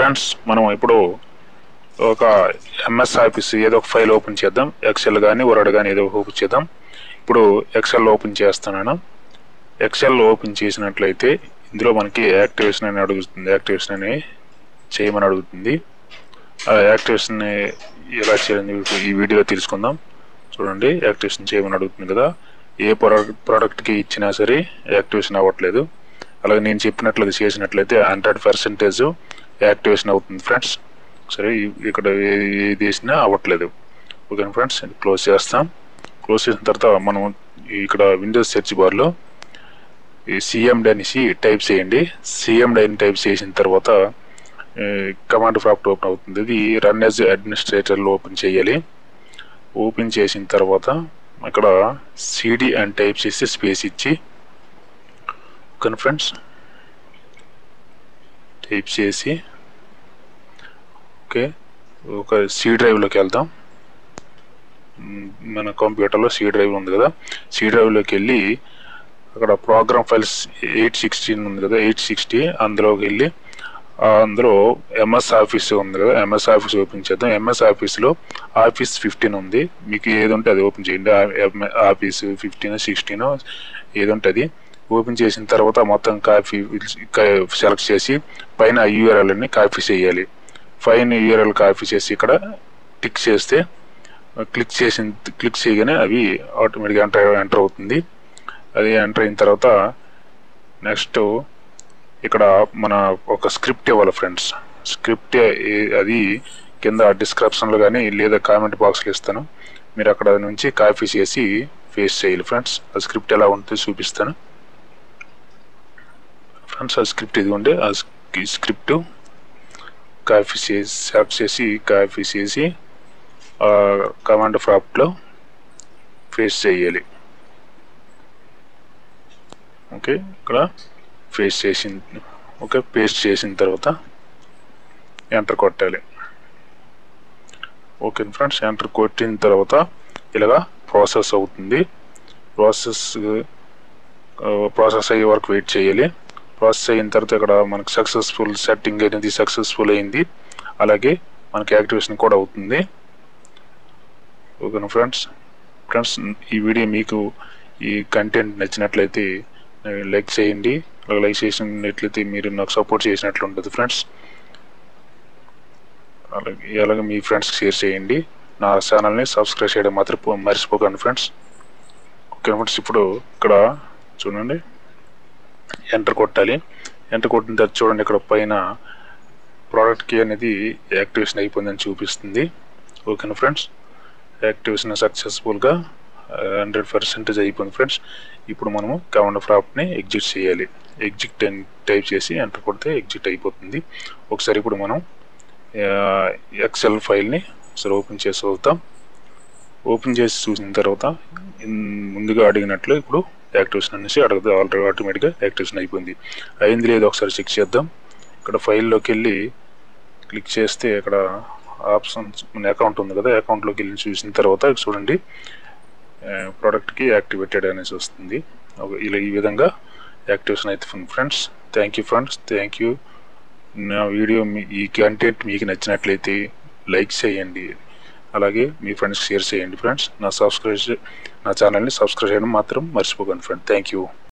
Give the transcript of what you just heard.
friends మనం ఇప్పుడు ఒక ఎంఎస్ ఆఫీస్ ఏదో ఒక ఫైల్ ఓపెన్ చేద్దాం ఎక్సెల్ కానీ వర్డ్ కానీ ఏదో ఒక ఓపెన్ చేద్దాం ఇప్పుడు ఎక్సెల్ ఓపెన్ చేస్తున్నాను ఎక్సెల్ ఓపెన్ చేసినట్లయితే ఇందులో మనకి యాక్టివేషన్ అని అడుగుతుంది యాక్టివేషన్ అని చేయమని అడుగుతుంది ఆ యాక్టివేషన్ ఎలా చేయాలని ఈ వీడియో తెలుసుకుందాం చూడండి యాక్టివేషన్ చేయమని అడుగుతుంది కదా ఏ ప్రోడక్ట్ ప్రోడక్ట్కి ఇచ్చినా సరే యాక్టివేషన్ అవ్వట్లేదు అలాగే నేను చెప్పినట్లుగా చేసినట్లయితే హండ్రెడ్ పర్సెంటేజ్ యాక్టివేషన్ అవుతుంది ఫ్రెండ్స్ సరే ఇ- ఇక్కడ ఏ- ఏది వేసినా అవ్వట్లేదు ఓకే ఫ్రెండ్స్ క్లోజ్ చేస్తాం క్లోజ్ చేసిన తర్వాత మనం ఇక్కడ విండోస్ సెర్చ్ బార్లో ఈ సిఎండి అనేసి టైప్ చేయండి సిఎండి అని టైప్ చేసిన తర్వాత కమాండ్ ప్రాప్ట్ ఓపెన్ అవుతుంది ఇది రన్ యాజ్ అడ్మినిస్ట్రేటర్లో ఓపెన్ చేయాలి ఓపెన్ చేసిన తర్వాత అక్కడ సిడి అని టైప్ చేసి స్పేస్ ఇచ్చి ఓకే ఫ్రెండ్స్ టైప్ చేసి ఓకే ఒక సి డ్రైవ్లోకి వెళ్దాం మ్, మన కంప్యూటర్లో సి డ్రైవ్ ఉంది కదా సి డ్రైవ్లోకి వెళ్ళి అక్కడ ప్రోగ్రామ్ ఫైల్స్ ఎయిట్ సిక్స్టీన్ ఉంది కదా ఎయిట్ సిక్స్టీ అందులోకి వెళ్ళి ఆ, అందులో ఎంఎస్ ఆఫీస్ ఉంది కదా ఎంఎస్ ఆఫీస్ ఓపెన్ చేద్దాం ఎంఎస్ ఆఫీస్లో ఆఫీస్ ఫిఫ్టీన్ ఉంది మీకు ఏది ఉంటే అది ఓపెన్ చేయండి ఆ- ఎం- ఆఫీస్ ఫిఫ్టీన్ సిక్స్టీన్ ఏది ఉంటుంది ఓపెన్ చేసిన తర్వాత మొత్తం కాపీ సెలెక్ట్ చేసి పైన యూఆర్ఎల్ ని కాపీ చేయాలి పైన యూఆర్ఎల్ కాపీ చేసి ఇక్కడ టిక్ చేస్తే క్లిక్ చేసిన క్లిక్ చేయగానే అవి ఆటోమేటిక్గా ఎంటర్ ఎంటర్ అవుతుంది అది ఎంటర్ అయిన తర్వాత నెక్స్ట్ ఇక్కడ మన ఒక స్క్రిప్ట్ ఇవ్వాలి ఫ్రెండ్స్ స్క్రిప్ట్ అది కింద డిస్క్రిప్షన్లో కానీ లేదా కామెంట్ బాక్స్లో ఇస్తాను మీరు అక్కడ నుంచి కాపీ చేసి ఫేస్ చేయాలి ఫ్రెండ్స్ ఆ స్క్రిప్ట్ ఎలా ఉంటుందో చూపిస్తాను ఫ్రెండ్స్ ఆ స్క్రిప్ట్ ఇదిగోండి ఆ స్క్రిప్ట్ కాపీ చేసి సెలెక్ట్ చేసి కాపీ చేసి కమాండ్ ప్రాప్ట్లో ఫేస్ చేయాలి ఓకే ఇక్కడ ఫేస్ చేసిన ఓకే పేస్ట్ చేసిన తర్వాత ఎంటర్ కొట్టాలి ఓకే ఫ్రెండ్స్ ఎంటర్ కొట్టిన తర్వాత ఇలాగా ప్రాసెస్ అవుతుంది ప్రాసెస్ ప్రాసెస్ అయ్యే వరకు వెయిట్ చేయాలి ప్రాసెస్ అయిన తర్వాత ఇక్కడ మనకు సక్సెస్ఫుల్ సెట్టింగ్ అనేది సక్సెస్ఫుల్ అయింది అలాగే మనకి యాక్టివేషన్ కూడా అవుతుంది ఓకేనా ఫ్రెండ్స్ ఫ్రెండ్స్ ఈ వీడియో మీకు ఈ కంటెంట్ నచ్చినట్లయితే లైక్ చేయండి అలాగే లైక్ చేసినట్లయితే మీరు నాకు సపోర్ట్ చేసినట్లు ఉంటుంది ఫ్రెండ్స్ అలాగే అలాగే మీ ఫ్రెండ్స్కి షేర్ చేయండి నా ఛానల్ని సబ్స్క్రైబ్ చేయడం మాత్రం పో- మర్చిపోకండి ఫ్రెండ్స్ ఓకే ఫ్రెండ్స్ ఇప్పుడు ఇక్కడ చూడండి ఎంటర్ కొట్టాలి ఎంటర్ కొట్టిన తర్వాత చూడండి ఇక్కడ పైన ప్రోడక్ట్ కీ అనేది యాక్టివేషన్ అయిపోయిందని చూపిస్తుంది ఓకేనా ఫ్రెండ్స్ యాక్టివేషన్ సక్సెస్ఫుల్గా హండ్రెడ్ పర్సెంటేజ్ అయిపోయింది ఫ్రెండ్స్ ఇప్పుడు మనము కమాండ్ ప్రాప్ట్ని ఎగ్జిట్ చేయాలి ఎగ్జిట్ అని టైప్ చేసి ఎంటర్ కొడితే ఎగ్జిట్ అయిపోతుంది ఒకసారి ఇప్పుడు మనం ఎక్సెల్ ఫైల్ని ఒకసారి ఓపెన్ చేసి వద్దాం ఓపెన్ చేసి చూసిన తర్వాత ఇన్- ముందుగా అడిగినట్లు ఇప్పుడు యాక్టివేషన్ అనేసి అడగదు ఆల్రెడీ ఆటోమేటిక్గా యాక్టివేషన్ అయిపోయింది అయింది లేదు ఒకసారి చెక్ చేద్దాం ఇక్కడ ఫైల్లోకి వెళ్ళి క్లిక్ చేస్తే ఇక్కడ ఆప్షన్స్ మన అకౌంట్ ఉంది కదా అకౌంట్లోకి వెళ్ళి చూసిన తర్వాత చూడండి ప్రోడక్ట్కి యాక్టివేటెడ్ అనేసి వస్తుంది ఒక- ఇలా ఈ విధంగా యాక్టివేషన్ అవుతుంది friends thank you friends thank you నా వీడియో మీ ఈ కంటెంట్ మీకు నచ్చినట్లయితే లైక్ చేయండి అలాగే మీ ఫ్రెండ్స్కి షేర్ చేయండి ఫ్రెండ్స్ నా సబ్స్క్రైబ్ నా ఛానల్ని సబ్స్క్రైబ్ చేయడం మాత్రం మర్చిపోకండి ఫ్రెండ్ థ్యాంక్ యూ